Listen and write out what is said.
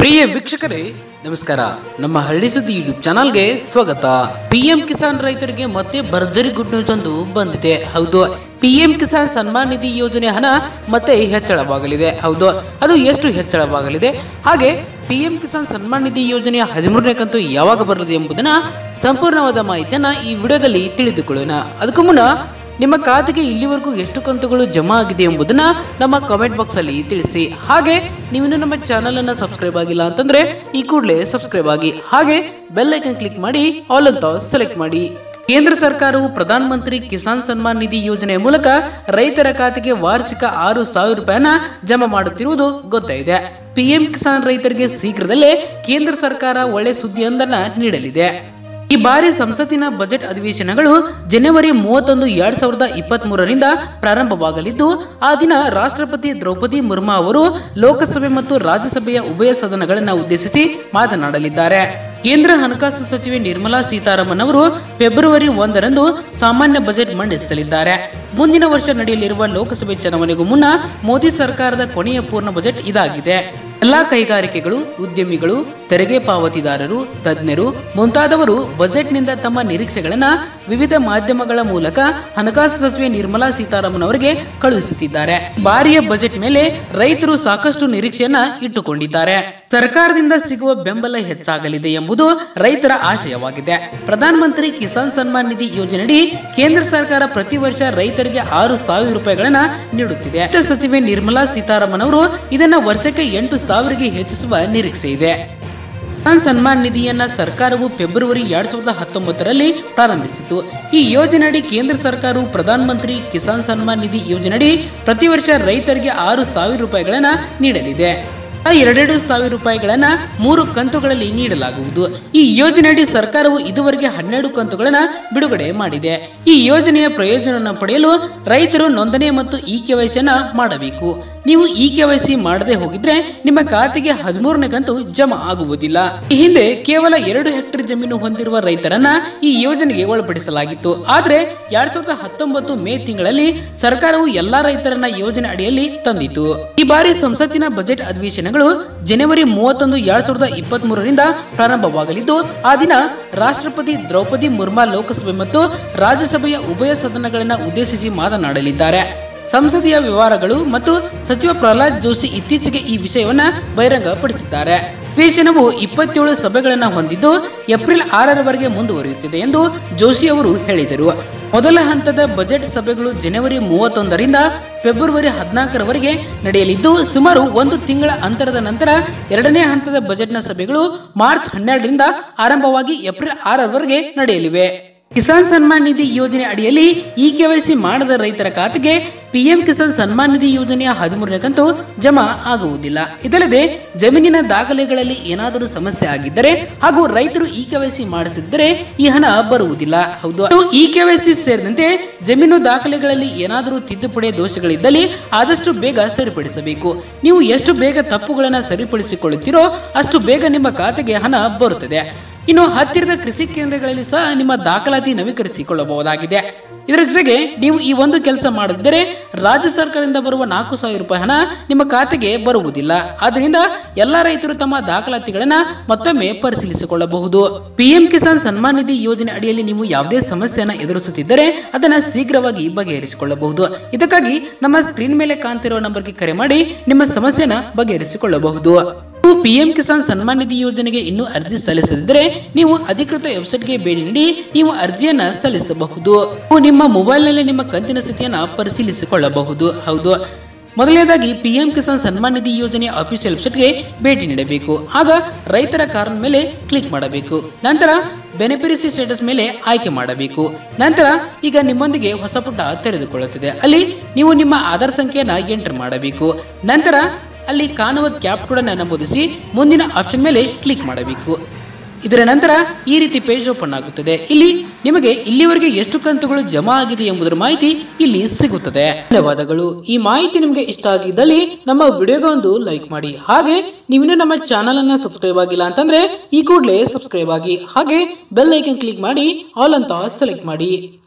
ಪ್ರಿಯ ವೀಕ್ಷಕರೇ ನಮಸ್ಕಾರ ನಮ್ಮ ಹಳ್ಳಿ ಸುದ್ದಿ ಯೂಟ್ಯೂಬ್ ಚಾನಲ್ಗೆ ಸ್ವಾಗತ ಪಿಎಂ ಕಿಸಾನ್ ರೈತರಿಗೆ ಮತ್ತೆ ಭರ್ಜರಿ ಗುಡ್ ನ್ಯೂಸ್ ಒಂದು ಬಂದಿದೆ ಹೌದು ಪಿಎಂ ಕಿಸಾನ್ ಸನ್ಮಾನ್ ನಿಧಿ ಯೋಜನೆ ಹಣ ಮತ್ತೆ ಹೆಚ್ಚಳವಾಗಲಿದೆ ಹೌದು ಅದು ಎಷ್ಟು ಹೆಚ್ಚಳವಾಗಲಿದೆ ಹಾಗೆ ಪಿಎಂ ಕಿಸಾನ್ ಸನ್ಮಾನ್ ನಿಧಿ ಯೋಜನೆಯ ಹದಿಮೂರನೇ ಕಂತು ಯಾವಾಗ ಬರಲಿದೆ ಎಂಬುದನ್ನ ಸಂಪೂರ್ಣವಾದ ಮಾಹಿತಿಯನ್ನ ಈ ವಿಡಿಯೋದಲ್ಲಿ ತಿಳಿದುಕೊಳ್ಳೋಣ ಅದಕ್ಕೂ ಮುನ್ನ ನಿಮ್ಮ ಖಾತೆಗೆ ಇಲ್ಲಿವರೆಗೂ ಎಷ್ಟು ಕಂತುಗಳು ಜಮಾ ಆಗಿದೆ ಎಂಬುದನ್ನ ನಮ್ಮ ಕಮೆಂಟ್ ಬಾಕ್ಸ್ ಅಲ್ಲಿ ತಿಳಿಸಿ ಹಾಗೆ ನೀವಿನ್ನು ನಮ್ಮ ಚಾನಲ್ ಅನ್ನ ಸಬ್ಸ್ಕ್ರೈಬ್ ಆಗಿಲ್ಲ ಅಂತಂದ್ರೆ ಈ ಕೂಡಲೇ ಸಬ್ಸ್ಕ್ರೈಬ್ ಆಗಿ ಹಾಗೆ ಬೆಲ್ ಐಕನ್ ಕ್ಲಿಕ್ ಮಾಡಿ ಆಲ್ ಅಂತ ಸೆಲೆಕ್ಟ್ ಮಾಡಿ ಕೇಂದ್ರ ಸರ್ಕಾರವು ಪ್ರಧಾನ ಮಂತ್ರಿ ಕಿಸಾನ್ ಸನ್ಮಾನ್ ನಿಧಿ ಯೋಜನೆಯ ಮೂಲಕ ರೈತರ ಖಾತೆಗೆ ವಾರ್ಷಿಕ ಆರು ಸಾವಿರ ರೂಪಾಯಿನ ಜಮಾ ಮಾಡುತ್ತಿರುವುದು ಗೊತ್ತಾಗಿದೆ ಪಿಎಂ ಕಿಸಾನ್ ರೈತರಿಗೆ ಶೀಘ್ರದಲ್ಲೇ ಕೇಂದ್ರ ಸರ್ಕಾರ ಒಳ್ಳೆ ಸುದ್ದಿಯೊಂದನ್ನ ನೀಡಲಿದೆ ಈ ಬಾರಿ ಸಂಸತ್ತಿನ ಬಜೆಟ್ ಅಧಿವೇಶನಗಳು ಜನವರಿ ಮೂವತ್ತೊಂದು ಎರಡ್ ಸಾವಿರದ ಇಪ್ಪತ್ತ್ ಮೂರರಿಂದ ಪ್ರಾರಂಭವಾಗಲಿದ್ದು ಆ ದಿನ ರಾಷ್ಟ್ರಪತಿ ದ್ರೌಪದಿ ಮುರ್ಮು ಅವರು ಲೋಕಸಭೆ ಮತ್ತು ರಾಜ್ಯಸಭೆಯ ಉಭಯ ಸದನಗಳನ್ನು ಉದ್ದೇಶಿಸಿ ಮಾತನಾಡಲಿದ್ದಾರೆ ಕೇಂದ್ರ ಹಣಕಾಸು ಸಚಿವೆ ನಿರ್ಮಲಾ ಸೀತಾರಾಮನ್ ಅವರು ಫೆಬ್ರವರಿ ಒಂದರಂದು ಸಾಮಾನ್ಯ ಬಜೆಟ್ ಮಂಡಿಸಲಿದ್ದಾರೆ ಮುಂದಿನ ವರ್ಷ ನಡೆಯಲಿರುವ ಲೋಕಸಭೆ ಚುನಾವಣೆಗೂ ಮುನ್ನ ಮೋದಿ ಸರ್ಕಾರದ ಕೊನೆಯ ಪೂರ್ಣ ಬಜೆಟ್ ಇದಾಗಿದೆ ಎಲ್ಲಾ ಕೈಗಾರಿಕೆಗಳು ಉದ್ಯಮಿಗಳು ತೆರಿಗೆ ಪಾವತಿದಾರರು ತಜ್ಞರು ಮುಂತಾದವರು ಬಜೆಟ್ನಿಂದ ತಮ್ಮ ನಿರೀಕ್ಷೆಗಳನ್ನ ವಿವಿಧ ಮಾಧ್ಯಮಗಳ ಮೂಲಕ ಹಣಕಾಸು ಸಚಿವೆ ನಿರ್ಮಲಾ ಸೀತಾರಾಮನ್ ಅವರಿಗೆ ಕಳುಹಿಸುತ್ತಿದ್ದಾರೆ ಬಾರಿಯ ಬಜೆಟ್ ಮೇಲೆ ರೈತರು ಸಾಕಷ್ಟು ನಿರೀಕ್ಷೆಯನ್ನ ಇಟ್ಟುಕೊಂಡಿದ್ದಾರೆ ಸರ್ಕಾರದಿಂದ ಸಿಗುವ ಬೆಂಬಲ ಹೆಚ್ಚಾಗಲಿದೆ ಎಂಬುದು ರೈತರ ಆಶಯವಾಗಿದೆ ಪ್ರಧಾನ ಮಂತ್ರಿ ಕಿಸಾನ್ ಸನ್ಮಾನ್ ನಿಧಿ ಯೋಜನೆಯಡಿ ಕೇಂದ್ರ ಸರ್ಕಾರ ಪ್ರತಿ ವರ್ಷ ರೈತರಿಗೆ ಆರು ಸಾವಿರ ರೂಪಾಯಿಗಳನ್ನ ನೀಡುತ್ತಿದೆ ವಿತ್ತ ಸಚಿವೆ ನಿರ್ಮಲಾ ಸೀತಾರಾಮನ್ ಅವರು ಇದನ್ನ ವರ್ಷಕ್ಕೆ ಎಂಟು ಸಾವಿರಗೆ ಹೆಚ್ಚಿಸುವ ನಿರೀಕ್ಷೆ ಇದೆ ಕಿಸಾನ್ ಸನ್ಮಾನ್ ನಿಧಿಯನ್ನ ಸರ್ಕಾರವು ಫೆಬ್ರವರಿ ಎರಡ್ ಸಾವಿರದ ಹತ್ತೊಂಬತ್ತರಲ್ಲಿ ಪ್ರಾರಂಭಿಸಿತು ಈ ಯೋಜನೆಯಡಿ ಕೇಂದ್ರ ಸರ್ಕಾರವು ಪ್ರಧಾನ ಮಂತ್ರಿ ಕಿಸಾನ್ ಸನ್ಮಾನ್ ನಿಧಿ ಯೋಜನೆಯಡಿ ಪ್ರತಿ ವರ್ಷ ರೈತರಿಗೆ ಆರು ಸಾವಿರ ರೂಪಾಯಿಗಳನ್ನ ನೀಡಲಿದೆ ಆ ಎರಡೆರಡು ಸಾವಿರ ರೂಪಾಯಿಗಳನ್ನ ಮೂರು ಕಂತುಗಳಲ್ಲಿ ನೀಡಲಾಗುವುದು ಈ ಯೋಜನೆಯಡಿ ಸರ್ಕಾರವು ಇದುವರೆಗೆ ಹನ್ನೆರಡು ಕಂತುಗಳನ್ನ ಬಿಡುಗಡೆ ಮಾಡಿದೆ ಈ ಯೋಜನೆಯ ಪ್ರಯೋಜನವನ್ನು ಪಡೆಯಲು ರೈತರು ನೋಂದಣಿ ಮತ್ತು ಇ ಕೆವೈಸಿಯನ್ನ ಮಾಡಬೇಕು ನೀವು ಇ ಕೆವೈಸಿ ಮಾಡದೆ ಹೋಗಿದ್ರೆ ನಿಮ್ಮ ಖಾತೆಗೆ ಹದಿಮೂರನೇ ಕಂತು ಜಮಾ ಆಗುವುದಿಲ್ಲ ಈ ಹಿಂದೆ ಕೇವಲ ಎರಡು ಹೆಕ್ಟೇರ್ ಜಮೀನು ಹೊಂದಿರುವ ರೈತರನ್ನ ಈ ಯೋಜನೆಗೆ ಒಳಪಡಿಸಲಾಗಿತ್ತು ಆದ್ರೆ ಎರಡ್ ಸಾವಿರದ ಹತ್ತೊಂಬತ್ತು ಮೇ ತಿಂಗಳಲ್ಲಿ ಸರ್ಕಾರವು ಎಲ್ಲಾ ರೈತರನ್ನ ಯೋಜನೆ ಅಡಿಯಲ್ಲಿ ತಂದಿತು ಈ ಬಾರಿ ಸಂಸತ್ತಿನ ಬಜೆಟ್ ಅಧಿವೇಶನಗಳು ಜನವರಿ ಮೂವತ್ತೊಂದು ಎರಡ್ ಸಾವಿರದ ಇಪ್ಪತ್ತ್ ಮೂರರಿಂದ ಪ್ರಾರಂಭವಾಗಲಿದ್ದು ಆ ದಿನ ರಾಷ್ಟ್ರಪತಿ ದ್ರೌಪದಿ ಮುರ್ಮು ಲೋಕಸಭೆ ಮತ್ತು ರಾಜ್ಯಸಭೆಯ ಉಭಯ ಸದನಗಳನ್ನ ಉದ್ದೇಶಿಸಿ ಮಾತನಾಡಲಿದ್ದಾರೆ ಸಂಸದೀಯ ವ್ಯವಹಾರಗಳು ಮತ್ತು ಸಚಿವ ಪ್ರಹ್ಲಾದ್ ಜೋಶಿ ಇತ್ತೀಚೆಗೆ ಈ ವಿಷಯವನ್ನ ಬಹಿರಂಗಪಡಿಸಿದ್ದಾರೆ ಅಧಿವೇಶನವು ಇಪ್ಪತ್ತೇಳು ಸಭೆಗಳನ್ನು ಹೊಂದಿದ್ದು ಏಪ್ರಿಲ್ ಆರರವರೆಗೆ ಮುಂದುವರಿಯುತ್ತಿದೆ ಎಂದು ಜೋಶಿ ಅವರು ಹೇಳಿದರು ಮೊದಲ ಹಂತದ ಬಜೆಟ್ ಸಭೆಗಳು ಜನವರಿ ಮೂವತ್ತೊಂದರಿಂದ ಫೆಬ್ರವರಿ ಹದಿನಾಲ್ಕರವರೆಗೆ ನಡೆಯಲಿದ್ದು ಸುಮಾರು ಒಂದು ತಿಂಗಳ ಅಂತರದ ನಂತರ ಎರಡನೇ ಹಂತದ ಬಜೆಟ್ನ ಸಭೆಗಳು ಮಾರ್ಚ್ ಹನ್ನೆರಡರಿಂದ ಆರಂಭವಾಗಿ ಏಪ್ರಿಲ್ ಆರರವರೆಗೆ ನಡೆಯಲಿವೆ ಕಿಸಾನ್ ಸನ್ಮಾನ್ ನಿಧಿ ಯೋಜನೆ ಅಡಿಯಲ್ಲಿ ಇ ಕೆವೈಸಿ ಮಾಡದ ರೈತರ ಖಾತೆಗೆ ಪಿಎಂ ಕಿಸಾನ್ ಸನ್ಮಾನ್ ನಿಧಿ ಯೋಜನೆಯ ಹದಿಮೂರನೇ ಕಂತು ಜಮಾ ಆಗುವುದಿಲ್ಲ ಇದಲ್ಲದೆ ಜಮೀನಿನ ದಾಖಲೆಗಳಲ್ಲಿ ಏನಾದರೂ ಸಮಸ್ಯೆ ಆಗಿದ್ದರೆ ಹಾಗೂ ರೈತರು ಇ ಕೆವೈಸಿ ಮಾಡಿಸಿದ್ದರೆ ಈ ಹಣ ಬರುವುದಿಲ್ಲ ಹೌದು ಇ ಕೆವೈಸಿ ಸೇರಿದಂತೆ ಜಮೀನು ದಾಖಲೆಗಳಲ್ಲಿ ಏನಾದರೂ ತಿದ್ದುಪಡಿ ದೋಷಗಳಿದ್ದಲ್ಲಿ ಆದಷ್ಟು ಬೇಗ ಸರಿಪಡಿಸಬೇಕು ನೀವು ಎಷ್ಟು ಬೇಗ ತಪ್ಪುಗಳನ್ನು ಸರಿಪಡಿಸಿಕೊಳ್ಳುತ್ತೀರೋ ಅಷ್ಟು ಬೇಗ ನಿಮ್ಮ ಖಾತೆಗೆ ಹಣ ಬರುತ್ತದೆ ಇನ್ನು ಹತ್ತಿರದ ಕೃಷಿ ಕೇಂದ್ರಗಳಲ್ಲಿ ಸಹ ನಿಮ್ಮ ದಾಖಲಾತಿ ನವೀಕರಿಸಿಕೊಳ್ಳಬಹುದಾಗಿದೆ ಇದರ ಜೊತೆಗೆ ನೀವು ಈ ಒಂದು ಕೆಲಸ ಮಾಡದಿದ್ದರೆ ರಾಜ್ಯ ಸರ್ಕಾರದಿಂದ ಬರುವ ನಾಲ್ಕು ಸಾವಿರ ರೂಪಾಯಿ ಹಣ ನಿಮ್ಮ ಖಾತೆಗೆ ಬರುವುದಿಲ್ಲ ಆದ್ದರಿಂದ ಎಲ್ಲಾ ರೈತರು ತಮ್ಮ ದಾಖಲಾತಿಗಳನ್ನ ಮತ್ತೊಮ್ಮೆ ಪರಿಶೀಲಿಸಿಕೊಳ್ಳಬಹುದು ಪಿಎಂ ಕಿಸಾನ್ ಸನ್ಮಾನ್ ನಿಧಿ ಯೋಜನೆ ಅಡಿಯಲ್ಲಿ ನೀವು ಯಾವುದೇ ಸಮಸ್ಯೆಯನ್ನ ಎದುರಿಸುತ್ತಿದ್ದರೆ ಅದನ್ನ ಶೀಘ್ರವಾಗಿ ಬಗೆಹರಿಸಿಕೊಳ್ಳಬಹುದು ಇದಕ್ಕಾಗಿ ನಮ್ಮ ಸ್ಕ್ರೀನ್ ಮೇಲೆ ಕಾಣ್ತಿರುವ ನಂಬರ್ಗೆ ಕರೆ ಮಾಡಿ ನಿಮ್ಮ ಸಮಸ್ಯೆನ ಬಗೆಹರಿಸಿಕೊಳ್ಳಬಹುದು ನೀವು ಪಿಎಂ ಕಿಸಾನ್ ಸನ್ಮಾನ್ ನಿಧಿ ಯೋಜನೆಗೆ ಇನ್ನೂ ಅರ್ಜಿ ಸಲ್ಲಿಸದಿದ್ದರೆ ನೀವು ಅಧಿಕೃತ ವೆಬ್ಸೈಟ್ಗೆ ಭೇಟಿ ನೀಡಿ ನೀವು ಅರ್ಜಿಯನ್ನ ಸಲ್ಲಿಸಬಹುದು ನೀವು ನಿಮ್ಮ ಮೊಬೈಲ್ನಲ್ಲಿ ನಿಮ್ಮ ಕಂತಿನ ಸ್ಥಿತಿಯನ್ನ ಪರಿಶೀಲಿಸಿಕೊಳ್ಳಬಹುದು ಹೌದು ಮೊದಲನೇದಾಗಿ ಪಿಎಂ ಕಿಸಾನ್ ಸನ್ಮಾನ್ ನಿಧಿ ಯೋಜನೆಯ ಅಫಿಷಿಯಲ್ ವೆಬ್ಸೈಟ್ಗೆ ಭೇಟಿ ನೀಡಬೇಕು ಆಗ ರೈತರ ಕಾರಣ ಮೇಲೆ ಕ್ಲಿಕ್ ಮಾಡಬೇಕು ನಂತರ ಬೆನಿಫಿಷರಿ ಸ್ಟೇಟಸ್ ಮೇಲೆ ಆಯ್ಕೆ ಮಾಡಬೇಕು ನಂತರ ಈಗ ನಿಮ್ಮೊಂದಿಗೆ ಹೊಸ ಪುಟ ತೆರೆದುಕೊಳ್ಳುತ್ತದೆ ಅಲ್ಲಿ ನೀವು ನಿಮ್ಮ ಆಧಾರ್ ಸಂಖ್ಯೆಯನ್ನ ಎಂಟರ್ ಮಾಡಬೇಕು ನಂತರ ಅಲ್ಲಿ ಕಾಣುವ ಕ್ಯಾಪ್ ಕೂಡ ನಮೂದಿಸಿ ಮುಂದಿನ ಆಪ್ಷನ್ ಮೇಲೆ ಕ್ಲಿಕ್ ಮಾಡಬೇಕು ಇದರ ನಂತರ ಈ ರೀತಿ ಪೇಜ್ ಓಪನ್ ಆಗುತ್ತದೆ ಇಲ್ಲಿ ನಿಮಗೆ ಇಲ್ಲಿವರೆಗೆ ಎಷ್ಟು ಕಂತುಗಳು ಜಮಾ ಆಗಿದೆ ಎಂಬುದರ ಮಾಹಿತಿ ಇಲ್ಲಿ ಸಿಗುತ್ತದೆ ಧನ್ಯವಾದಗಳು ಈ ಮಾಹಿತಿ ನಿಮಗೆ ಇಷ್ಟ ಆಗಿದ್ದಲ್ಲಿ ನಮ್ಮ ವಿಡಿಯೋಗೆ ಒಂದು ಲೈಕ್ ಮಾಡಿ ಹಾಗೆ ನೀವಿನ್ನೂ ನಮ್ಮ ಚಾನಲ್ ಅನ್ನ ಸಬ್ಸ್ಕ್ರೈಬ್ ಆಗಿಲ್ಲ ಅಂತಂದ್ರೆ ಈ ಕೂಡಲೇ ಸಬ್ಸ್ಕ್ರೈಬ್ ಆಗಿ ಹಾಗೆ ಬೆಲ್ ಐಕನ್ ಕ್ಲಿಕ್ ಮಾಡಿ ಆಲ್ ಅಂತ ಸೆಲೆಕ್ಟ್ ಮಾಡಿ